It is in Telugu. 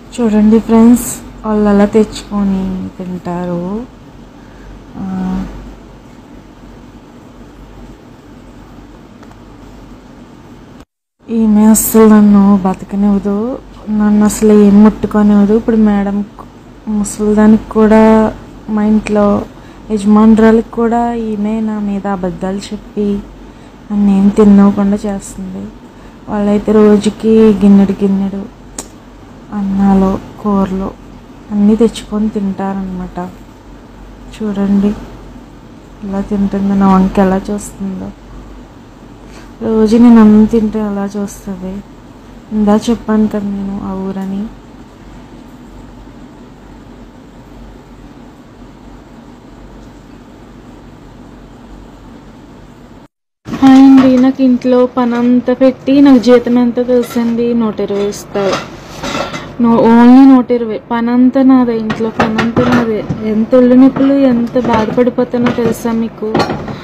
చూడండి ఫ్రెండ్స్ వాళ్ళు అలా తెచ్చుకొని తింటారు ఆ, ఈమె అస్సలు నన్ను బతకనివ్వదు నన్ను అసలు ఏం ముట్టుకొనివ్వదు ఇప్పుడు మేడం ముసలిదానికి కూడా మా ఇంట్లో యజమానురాలకు కూడా ఈమె నా మీద అబద్ధాలు చెప్పి నన్ను ఏం తినకుండా చేస్తుంది వాళ్ళైతే రోజుకి గిన్నెడు గిన్నెడు అన్నాలు కూరలు అన్నీ తెచ్చుకొని తింటారనమాట చూడండి ఎలా తింటుందో నా వంక ఎలా చూస్తుందో రోజు నేను అన్నం తింటే అలా చూస్తుంది ఇందా చెప్పాను కదా నేను ఆ ఊరని హాయ్ అండి నాకు ఇంట్లో పని అంతా పెట్టి నాకు జీతం ఎంత తెలుసండి నూట ఇరవై ఇస్తారు నో ఓన్లీ నూట ఇరవై పని అంతా నాదే ఇంట్లో పని అంతా నాదే ఎంత ఒళ్ళు నొప్పులు ఎంత బాధపడిపోతానో తెలుసా మీకు